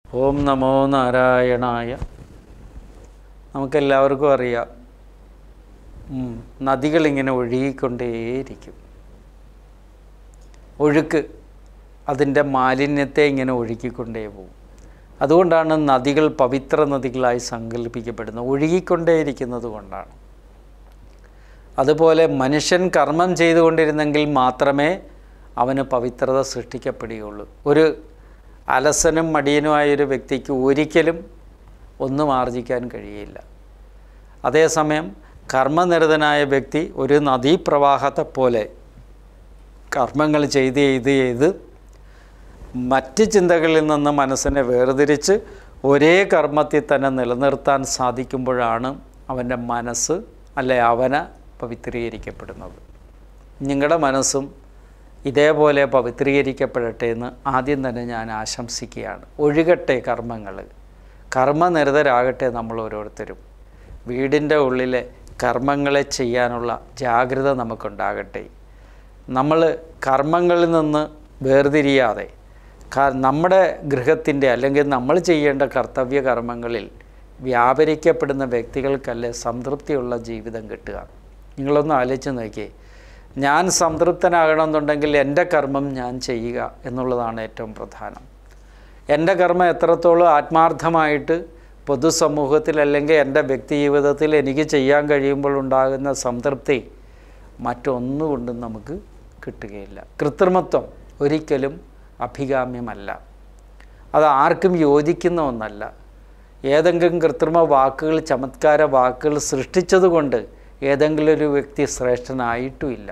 ഓം നമോ നാരായണായ നമുക്കെല്ലാവർക്കും അറിയാം ഉം, നദികളിങ്ങനെ ഒഴുകിക്കൊണ്ടേയിരിക്കും ഒഴുക്ക് അതിൻ്റെ മാലിന്യത്തെ ഇങ്ങനെ ഒഴുക്കിക്കൊണ്ടേ പോകും അതുകൊണ്ടാണ് നദികൾ പവിത്ര നദികളായി സങ്കല്പിക്കപ്പെടുന്നത് ഒഴുകിക്കൊണ്ടേയിരിക്കുന്നത് കൊണ്ടാണ് അതുപോലെ മനുഷ്യൻ കർമ്മം ചെയ്തുകൊണ്ടിരുന്നെങ്കിൽ മാത്രമേ അവന് പവിത്രത സൃഷ്ടിക്കപ്പെടുകയുള്ളൂ ഒരു അലസനും മടിയനുമായ ഒരു വ്യക്തിക്ക് ഒരിക്കലും ഒന്നും ആർജിക്കാൻ കഴിയില്ല അതേസമയം കർമ്മനിരതനായ വ്യക്തി ഒരു നദീപ്രവാഹത്തെ പോലെ കർമ്മങ്ങൾ ചെയ്ത് ചെയ്ത് ചെയ്ത് മറ്റ് ചിന്തകളിൽ നിന്ന് മനസ്സിനെ വേർതിരിച്ച് ഒരേ കർമ്മത്തിൽ തന്നെ നിലനിർത്താൻ സാധിക്കുമ്പോഴാണ് അവൻ്റെ മനസ്സ് അല്ലെ അവന പവിത്രീകരിക്കപ്പെടുന്നത് നിങ്ങളുടെ മനസ്സും ഇതേപോലെ പവിത്രീകരിക്കപ്പെടട്ടെ എന്ന് ആദ്യം തന്നെ ഞാൻ ആശംസിക്കുകയാണ് ഒഴുകട്ടെ കർമ്മങ്ങൾ കർമ്മനിരതരാകട്ടെ നമ്മൾ ഓരോരുത്തരും വീടിൻ്റെ ഉള്ളിലെ കർമ്മങ്ങളെ ചെയ്യാനുള്ള ജാഗ്രത നമുക്കുണ്ടാകട്ടെ നമ്മൾ കർമ്മങ്ങളിൽ നിന്ന് വേർതിരിയാതെ ക- നമ്മുടെ ഗൃഹത്തിൻ്റെ അല്ലെങ്കിൽ നമ്മൾ ചെയ്യേണ്ട കർത്തവ്യ കർമ്മങ്ങളിൽ വ്യാപരിക്കപ്പെടുന്ന വ്യക്തികൾക്കല്ലേ സംതൃപ്തിയുള്ള ജീവിതം കിട്ടുക നിങ്ങളൊന്ന് ആലോചിച്ച് നോക്കിയേ ഞാൻ സംതൃപ്തനാകണമെന്നുണ്ടെങ്കിൽ എൻ്റെ കർമ്മം ഞാൻ ചെയ്യുക എന്നുള്ളതാണ് ഏറ്റവും പ്രധാനം എൻ്റെ കർമ്മം എത്രത്തോളം ആത്മാർത്ഥമായിട്ട് പൊതുസമൂഹത്തിൽ അല്ലെങ്കിൽ എൻ്റെ വ്യക്തി ജീവിതത്തിൽ എനിക്ക് ചെയ്യാൻ കഴിയുമ്പോൾ ഉണ്ടാകുന്ന സംതൃപ്തി മറ്റൊന്നുകൊണ്ടും നമുക്ക് കിട്ടുകയില്ല കൃത്രിമത്വം ഒരിക്കലും അഭികാമ്യമല്ല അത് ആർക്കും യോജിക്കുന്ന ഒന്നല്ല ഏതെങ്കിലും കൃത്രിമ വാക്കുകൾ ചമത്കാര വാക്കുകൾ സൃഷ്ടിച്ചതുകൊണ്ട് ഏതെങ്കിലും ഒരു വ്യക്തി ശ്രേഷ്ഠനായിട്ടുമില്ല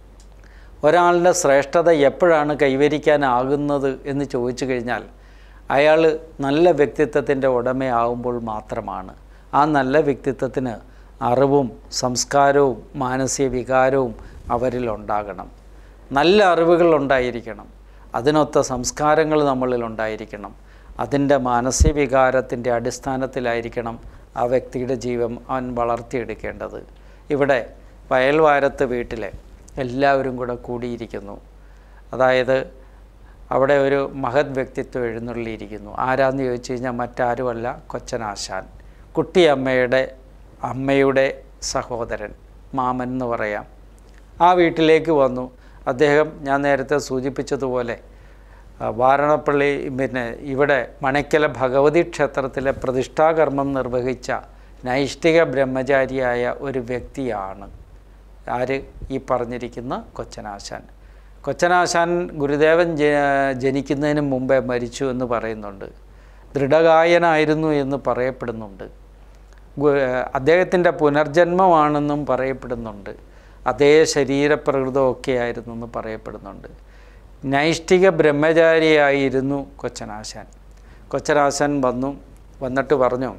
ഒരാളുടെ ശ്രേഷ്ഠത എപ്പോഴാണ് കൈവരിക്കാനാകുന്നത് എന്ന് ചോദിച്ചു കഴിഞ്ഞാൽ അയാൾ നല്ല വ്യക്തിത്വത്തിൻ്റെ ഉടമയാകുമ്പോൾ മാത്രമാണ് ആ നല്ല വ്യക്തിത്വത്തിന് അറിവും സംസ്കാരവും മാനസിക വികാരവും അവരിലുണ്ടാകണം നല്ല അറിവുകൾ ഉണ്ടായിരിക്കണം അതിനൊത്ത സംസ്കാരങ്ങൾ നമ്മളിൽ ഉണ്ടായിരിക്കണം അതിൻ്റെ മാനസിക വികാരത്തിൻ്റെ അടിസ്ഥാനത്തിലായിരിക്കണം ആ വ്യക്തിയുടെ ജീവൻ അവൻ വളർത്തിയെടുക്കേണ്ടത് ഇവിടെ വയൽവാരത്ത് വീട്ടിലെ എല്ലാവരും കൂടെ കൂടിയിരിക്കുന്നു അതായത് അവിടെ ഒരു മഹത് വ്യക്തിത്വം എഴുന്നള്ളിയിരിക്കുന്നു ആരാന്ന് ചോദിച്ചു കഴിഞ്ഞാൽ മറ്റാരുമല്ല കൊച്ചനാശാൻ കുട്ടിയമ്മയുടെ അമ്മയുടെ സഹോദരൻ മാമൻ എന്ന് പറയാം ആ വീട്ടിലേക്ക് വന്നു അദ്ദേഹം ഞാൻ നേരത്തെ സൂചിപ്പിച്ചതുപോലെ ആ, വാരണപ്പള്ളി പിന്നെ ഇവിടെ മണയ്ക്കല ഭഗവതി ക്ഷേത്രത്തിലെ പ്രതിഷ്ഠാകർമ്മം നിർവഹിച്ച നൈഷ്ഠിക ബ്രഹ്മചാരിയായ ഒരു വ്യക്തിയാണ് ആര് ഈ പറഞ്ഞിരിക്കുന്ന കൊച്ചനാശാൻ കൊച്ചനാശാൻ ഗുരുദേവൻ ജ ജനിക്കുന്നതിന് മുമ്പേ മരിച്ചു എന്ന് പറയുന്നുണ്ട് ദൃഢകായനായിരുന്നു എന്ന് പറയപ്പെടുന്നുണ്ട് ഗു- അദ്ദേഹത്തിൻ്റെ പുനർജന്മമാണെന്നും പറയപ്പെടുന്നുണ്ട് അതേ ശരീരപ്രകൃതമൊക്കെ ആയിരുന്നു എന്ന് പറയപ്പെടുന്നുണ്ട് നൈഷ്ഠിക ബ്രഹ്മചാരിയായിരുന്നു കൊച്ചനാശാൻ കൊച്ചനാശാൻ വന്നു വന്നിട്ട് പറഞ്ഞു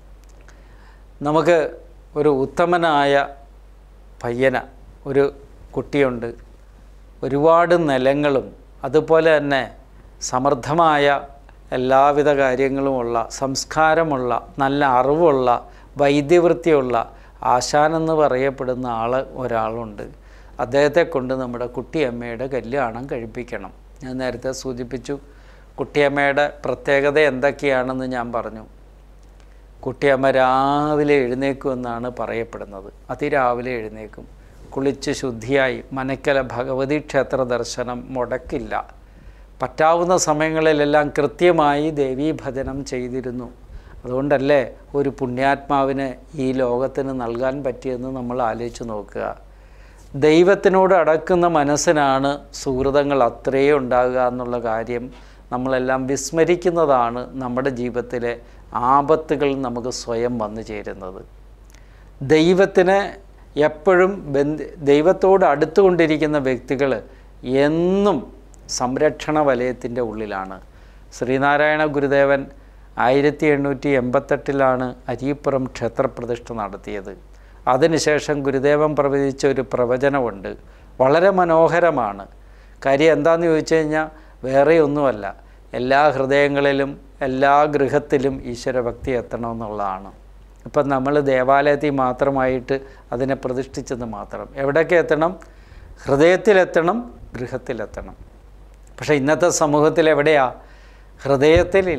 നമുക്ക് ഒരു ഉത്തമനായ പയ്യന ഒരു കുട്ടിയുണ്ട് ഒരുപാട് നിലങ്ങളും അതുപോലെ തന്നെ സമൃദ്ധമായ എല്ലാവിധ കാര്യങ്ങളുമുള്ള സംസ്കാരമുള്ള നല്ല അറിവുള്ള വൈദ്യവൃത്തിയുള്ള ആശാനെന്ന് പറയപ്പെടുന്ന ആൾ ഒരാളുണ്ട് അദ്ദേഹത്തെ കൊണ്ട് നമ്മുടെ കുട്ടിയമ്മയുടെ കല്യാണം കഴിപ്പിക്കണം ഞാൻ നേരത്തെ സൂചിപ്പിച്ചു കുട്ടിയമ്മയുടെ പ്രത്യേകത എന്തൊക്കെയാണെന്ന് ഞാൻ പറഞ്ഞു കുട്ടിയമ്മ രാവിലെ എഴുന്നേക്കുമെന്നാണ് പറയപ്പെടുന്നത് അതിരാവിലെ എഴുന്നേക്കും കുളിച്ച് ശുദ്ധിയായി മനക്കല ഭഗവതി ക്ഷേത്ര ദർശനം മുടക്കില്ല പറ്റാവുന്ന സമയങ്ങളിലെല്ലാം കൃത്യമായി ദേവീഭജനം ചെയ്തിരുന്നു അതുകൊണ്ടല്ലേ ഒരു പുണ്യാത്മാവിന് ഈ ലോകത്തിന് നൽകാൻ പറ്റിയെന്ന് നമ്മൾ ആലോചിച്ച് നോക്കുക ദൈവത്തിനോട് അടക്കുന്ന മനസ്സിനാണ് സുഹൃതങ്ങൾ അത്രയേ ഉണ്ടാകുക എന്നുള്ള കാര്യം നമ്മളെല്ലാം വിസ്മരിക്കുന്നതാണ് നമ്മുടെ ജീവിതത്തിലെ ആപത്തുകൾ നമുക്ക് സ്വയം വന്നു ചേരുന്നത് ദൈവത്തിന് എപ്പോഴും ബന്ധ ദൈവത്തോട് അടുത്തുകൊണ്ടിരിക്കുന്ന വ്യക്തികൾ എന്നും സംരക്ഷണ വലയത്തിൻ്റെ ഉള്ളിലാണ് ശ്രീനാരായണ ഗുരുദേവൻ ആയിരത്തി എണ്ണൂറ്റി എൺപത്തെട്ടിലാണ് അരിപ്പുറം ക്ഷേത്രപ്രതിഷ്ഠ നടത്തിയത് അതിനുശേഷം ഗുരുദേവൻ പ്രവചിച്ച ഒരു പ്രവചനമുണ്ട് വളരെ മനോഹരമാണ് കാര്യം എന്താണെന്ന് ചോദിച്ചു കഴിഞ്ഞാൽ വേറെ ഒന്നുമല്ല എല്ലാ ഹൃദയങ്ങളിലും എല്ലാ ഗൃഹത്തിലും ഈശ്വരഭക്തി എത്തണമെന്നുള്ളതാണ് ഇപ്പം നമ്മൾ ദേവാലയത്തിൽ മാത്രമായിട്ട് അതിനെ പ്രതിഷ്ഠിച്ചെന്ന് മാത്രം എവിടേക്ക് എത്തണം ഹൃദയത്തിലെത്തണം ഗൃഹത്തിലെത്തണം പക്ഷേ ഇന്നത്തെ സമൂഹത്തിൽ എവിടെയാ ഹൃദയത്തിലില്ല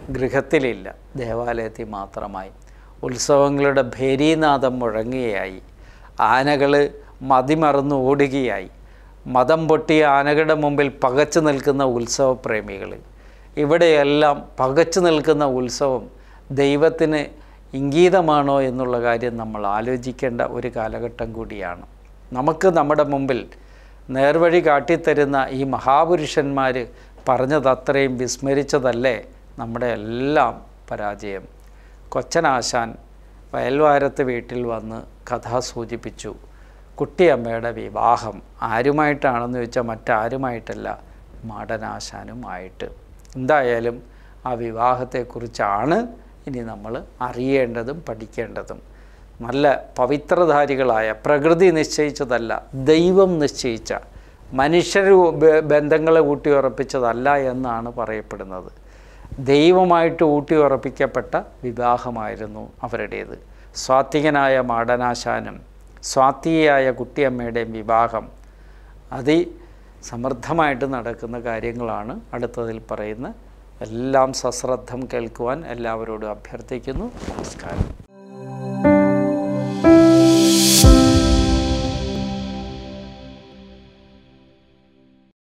ഗൃഹത്തിലില്ല ദേവാലയത്തിൽ മാത്രമായി ഉത്സവങ്ങളുടെ ഭേരീനാഥം മുഴങ്ങുകയായി ആനകൾ മതിമറന്ന് ഓടുകയായി മതം പൊട്ടിയ ആനകളുടെ മുമ്പിൽ പകച്ചു നിൽക്കുന്ന ഉത്സവപ്രേമികൾ ഇവിടെയെല്ലാം പകച്ചു നിൽക്കുന്ന ഉത്സവം ദൈവത്തിന് ഇംഗീതമാണോ എന്നുള്ള കാര്യം നമ്മൾ ആലോചിക്കേണ്ട ഒരു കാലഘട്ടം കൂടിയാണ് നമുക്ക് നമ്മുടെ മുമ്പിൽ നേർവഴി കാട്ടിത്തരുന്ന ഈ മഹാപുരുഷന്മാർ പറഞ്ഞതത്രയും വിസ്മരിച്ചതല്ലേ നമ്മുടെ എല്ലാം പരാജയം കൊച്ചനാശാൻ വയൽവാരത്ത് വീട്ടിൽ വന്ന് കഥ സൂചിപ്പിച്ചു കുട്ടിയമ്മയുടെ വിവാഹം ആരുമായിട്ടാണെന്ന് ചോദിച്ചാൽ മറ്റാരുമായിട്ടല്ല മാടനാശാനുമായിട്ട് എന്തായാലും ആ വിവാഹത്തെക്കുറിച്ചാണ് ഇനി നമ്മൾ അറിയേണ്ടതും പഠിക്കേണ്ടതും നല്ല പവിത്രധാരികളായ പ്രകൃതി നിശ്ചയിച്ചതല്ല ദൈവം നിശ്ചയിച്ച മനുഷ്യർ ബന്ധങ്ങളെ ഊട്ടിയുറപ്പിച്ചതല്ല എന്നാണ് പറയപ്പെടുന്നത് ദൈവമായിട്ട് ഊട്ടിയുറപ്പിക്കപ്പെട്ട വിവാഹമായിരുന്നു അവരുടേത് സ്വാത്വികനായ മാടനാശാനും സ്വാത്വികയായ കുട്ടിയമ്മയുടെയും വിവാഹം അതി സമൃദ്ധമായിട്ട് നടക്കുന്ന കാര്യങ്ങളാണ് അടുത്തതിൽ പറയുന്ന എല്ലാം സശ്രദ്ധം കേൾക്കുവാൻ എല്ലാവരോടും അഭ്യർത്ഥിക്കുന്നു നമസ്കാരം